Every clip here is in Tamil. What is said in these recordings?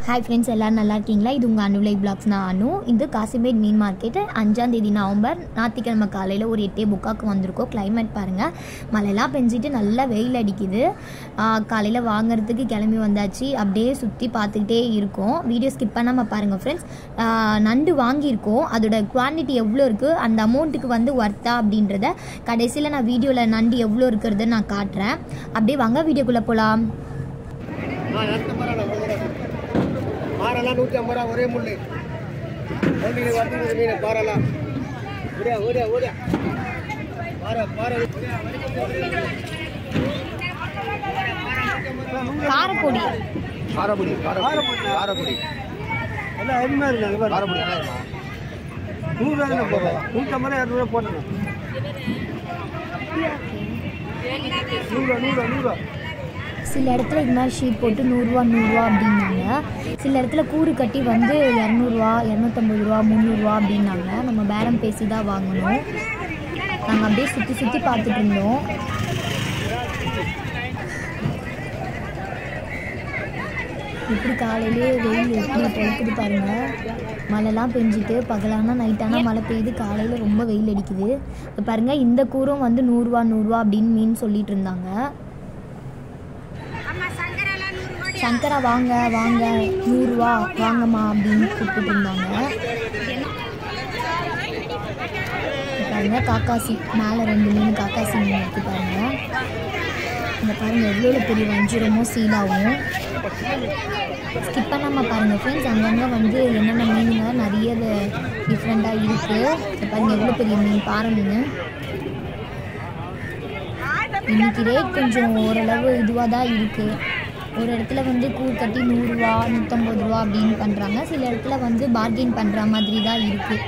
ஹாய் ஃப்ரெண்ட்ஸ் எல்லோரும் நல்லா இருக்கீங்களா இது உங்கள் அனுலை பிளாக்ஸ் நான் அனு இது காசிமேட் மீன் மார்க்கெட்டு அஞ்சாம் தேதி நவம்பர் ஞாயிற்றுக்கிழமை காலையில் ஒரு எட்டே புக்காக்கு வந்திருக்கோம் கிளைமேட் பாருங்கள் மழைலாம் பெஞ்சிட்டு நல்லா வெயில் அடிக்குது காலையில் வாங்குறதுக்கு கிளம்பி வந்தாச்சு அப்படியே சுற்றி பார்த்துக்கிட்டே இருக்கோம் வீடியோ ஸ்கிப் பண்ணாமல் பாருங்கள் ஃப்ரெண்ட்ஸ் நண்டு வாங்கியிருக்கோம் அதோட குவான்டிட்டி எவ்வளோ இருக்குது அந்த அமௌண்ட்டுக்கு வந்து ஒர்த்தா அப்படின்றத கடைசியில் நான் வீடியோவில் நண்டு எவ்வளோ இருக்கிறத நான் காட்டுறேன் அப்படியே வாங்க வீடியோக்குள்ளே போகலாம் ஆ அடுத்த பரவாயில்ல பாறைலாம் நூற்றி ஐம்பது ரூபா ஒரே முள் வண்டி வந்து மீன் பாறைலாம் ஓடியா ஓடியா ஓடியா பாறை பாறை காரப்பொடி காரப்பொடி காரப்பொடி காரப்பொடி எல்லாம் அதிகமாக இருக்குது காரப்பொடி நூறுரூவா தான் போடுறோம் நூற்றம்பது ரூபா இரநூறுவா போடணும் நூறுரூவா நூறுரூவா நூறுரூவா சில இடத்துல இது மாதிரி ஷீட் போட்டு நூறுரூவா நூறுரூவா அப்படின்னாங்க சில இடத்துல கூறு கட்டி வந்து இரநூறுவா இரநூத்தம்பது ரூபா முந்நூறுரூவா அப்படின்னாங்க நம்ம பேரம் பேசி தான் வாங்கணும் நாங்கள் அப்படியே சுற்றி சுற்றி பார்த்துட்டு இருந்தோம் இப்படி காலையிலே வெயில் எப்படி பொழுக்குது பாருங்க மழைலாம் பெஞ்சிட்டு பகலானா நைட்டானா மழை பெய்யுது காலையில் ரொம்ப வெயில் அடிக்குது இப்போ பாருங்க இந்த கூரும் வந்து நூறுரூவா நூறுரூவா அப்படின்னு மீன் சொல்லிட்டு இருந்தாங்க சங்கரா வாங்க வாங்க நூறுரூவா வாங்கம்மா அப்படின்னு கூப்பிட்டு இருந்தாங்க பாருங்க காக்காசி மேலே ரெண்டு மீன் காக்காசி மீன் இருக்கு பாருங்க இந்த பாருங்க எவ்வளோ பெரிய வஞ்சிரமோ சீலாவும் ஸ்கிப் பண்ணாமல் பாருங்கள் ஃப்ரெண்ட்ஸ் அங்கங்கே வந்து என்னென்ன மீனுங்க நிறைய டிஃப்ரெண்ட்டாக இருக்குது பாருங்க எவ்வளோ பெரிய மீன் பாறை மீன் இன்னைக்கு ரேட் கொஞ்சம் ஓரளவு இதுவாக தான் இருக்குது ஒரு இடத்துல வந்து கூழ் கட்டி நூறுரூவா நூற்றம்பது ரூபா அப்படின்னு பண்ணுறாங்க சில இடத்துல வந்து பார்கெயின் பண்ணுற மாதிரி தான் இருக்குது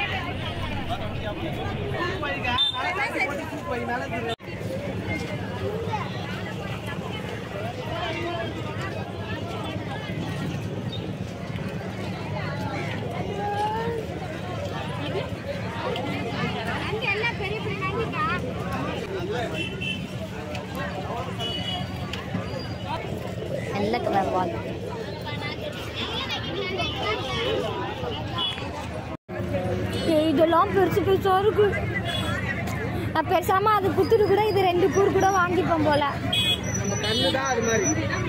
நல்ல கலர் வால் இதெல்லாம் பெருசு பெருசா இருக்கு நான் பேசாம அது குத்துட்டு கூட இது ரெண்டு கூர் கூட வாங்கிப்போம் போல நம்ம கண்ணு தான் அது மாதிரி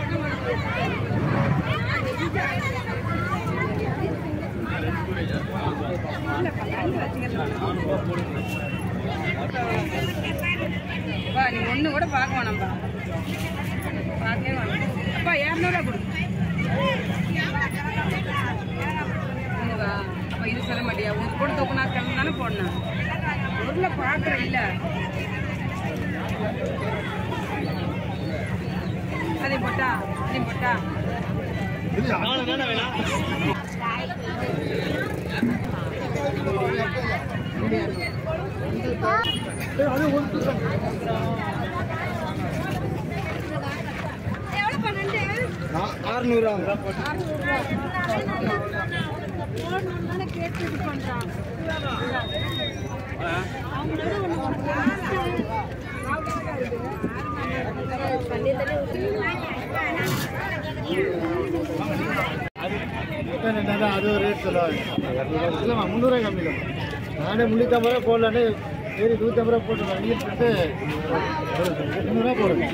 அப்பா நீ ஒண்ணு கூட பார்க்க வேணாம்ப்பா பார்க்கவே வேணாம் அப்பா இரநூறுவா கொடு ஒண்ணுவா அப்ப இது சொல்ல மாட்டியா உனக்கு கூட தொகுனா கிளம்பு தானே போடணும் ஊர்ல பாக்குற இல்ல அதை போட்டா அதை போட்டா ஆறுநூறுவா அது ஒரு ரேட் சொல்லுவாங்க இல்லைம்மா முந்நூறுவா கம்மி தான் நானே முந்நூற்றம்பது ரூபா போடலான்னு சரி நூற்றம்பது ரூபா போட்டுருக்கேன் நீங்கள் சொல்லிட்டு முந்நூறுவா போடுங்க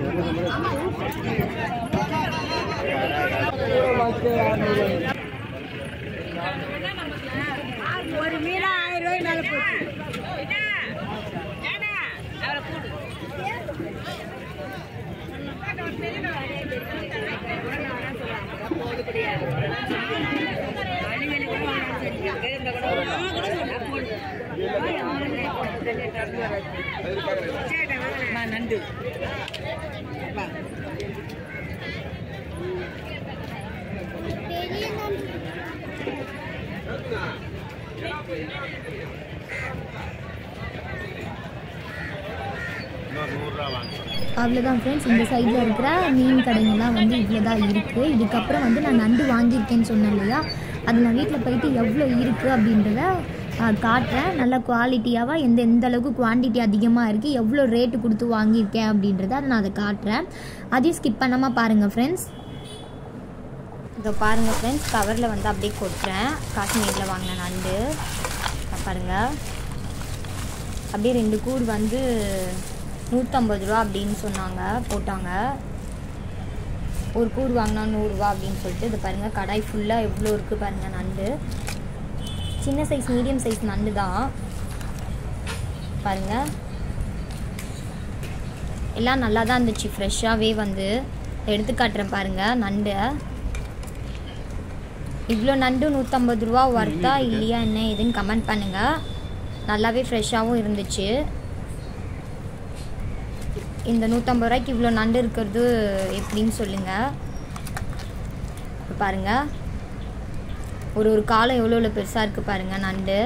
ஒரு மீனா ஆயிரம் ரூபாய் மேல போச்சு நண்டு அவ்வளோதான் ஃப்ரெண்ட்ஸ் இந்த சைடில் இருக்கிற மீன் கடைங்கள்லாம் வந்து இவ்வளோ தான் இருக்குது இதுக்கப்புறம் வந்து நான் நண்டு வாங்கியிருக்கேன்னு சொன்னேன் இல்லையா அது நான் வீட்டில் போயிட்டு எவ்வளோ இருக்குது அப்படின்றத ஆ, காட்டுறேன் நல்ல குவாலிட்டியாவாக எந்த எந்த அளவுக்கு குவான்டிட்டி அதிகமாக இருக்குது எவ்வளோ ரேட்டு கொடுத்து வாங்கியிருக்கேன் அப்படின்றத அதை நான் அதை காட்டுறேன் அதையும் ஸ்கிப் பண்ணாமல் பாருங்கள் ஃப்ரெண்ட்ஸ் இதோ பாருங்கள் ஃப்ரெண்ட்ஸ் கவரில் வந்து அப்படியே கொட்டுறேன் காஷ்மீரில் வாங்கின நண்டு இதை பாருங்கள் அப்படியே ரெண்டு கூடு வந்து நூற்றம்பது ரூபா அப்படின்னு சொன்னாங்க போட்டாங்க ஒரு கூடு வாங்கினா நூறுரூவா அப்படின்னு சொல்லிட்டு இது பாருங்கள் கடாய் ஃபுல்லாக எவ்வளோ இருக்குது பாருங்கள் நண்டு சின்ன சைஸ் மீடியம் சைஸ் நண்டு தான் பாருங்கள் எல்லாம் நல்லா தான் இருந்துச்சு ஃப்ரெஷ்ஷாகவே வந்து எடுத்து காட்டுறேன் பாருங்கள் நண்டு இவ்வளோ நண்டு நூற்றம்பது ரூபா ஒர்த்தா இல்லையா என்ன ஏதுன்னு கமெண்ட் பண்ணுங்கள் நல்லாவே ஃப்ரெஷ்ஷாகவும் இருந்துச்சு இந்த நூற்றம்பது ரூபாய்க்கு இவ்வளோ நண்டு இருக்கிறது எப்படின்னு சொல்லுங்கள் இப்போ பாருங்கள் ஒரு ஒரு காலம் எவ்வளோ எவ்வளோ பெருசாக இருக்குது பாருங்கள் நண்டு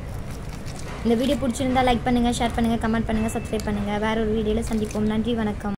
இந்த வீடியோ பிடிச்சிருந்தா லைக் பண்ணுங்கள் ஷேர் பண்ணுங்கள் கமெண்ட் பண்ணுங்கள் சப்ஸ்கிரைப் பண்ணுங்கள் வேற ஒரு வீடியோவில் சந்திப்போம் நன்றி வணக்கம்